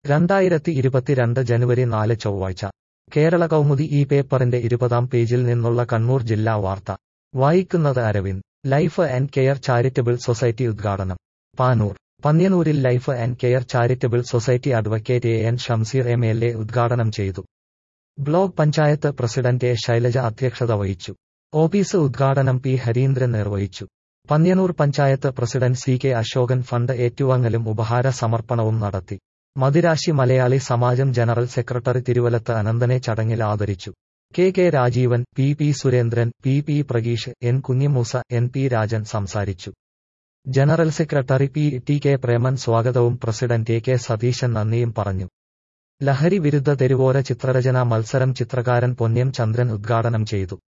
രണ്ടായിരത്തി ഇരുപത്തിരണ്ട് ജനുവരി നാല് ചൊവ്വാഴ്ച കേരള കൗമുദി ഈ പേപ്പറിന്റെ ഇരുപതാം പേജിൽ നിന്നുള്ള കണ്ണൂർ ജില്ലാ വാർത്ത വായിക്കുന്നത് Aravind life and care charitable society ഉദ്ഘാടനം പാനൂർ പന്ന്യനൂരിൽ life and care charitable society advocate A N Shamseer M L A ഉദ്ഘാടനം ചെയ്തു block panchayat president A Shailaja അധ്യക്ഷത വഹിച്ചു ഓഫീസ് ഉദ്ഘാടനം പി ഹരീന്ദ്രൻ നിർവഹിച്ചു Panniyannur panchayat president C K Ashokan fund ഏറ്റുവാങ്ങലും ഉപഹാര സമർപ്പണവും നടത്തി മദിരാശി മലയാളി സമാജം ജനറൽ സെക്രട്ടറി തിരുവലത്ത് അനന്തനെ ചടങ്ങിൽ ആദരിച്ചു K K Rajeevan P P Surendran P P Prageesh N Kunhimoosa N P Rajan സംസാരിച്ചു general secretary P T K Preman സ്വാഗതവും പ്രസിഡന്റ് എ കെ സതീശൻ നന്ദിയും പറഞ്ഞു ലഹരി വിരുദ്ധ തെരുവോര ചിത്രരചനാ മത്സരം ചിത്രകാരൻ പൊന്ന്യം ചന്ദ്രൻ ഉദ്ഘാടനം ചെയ്തു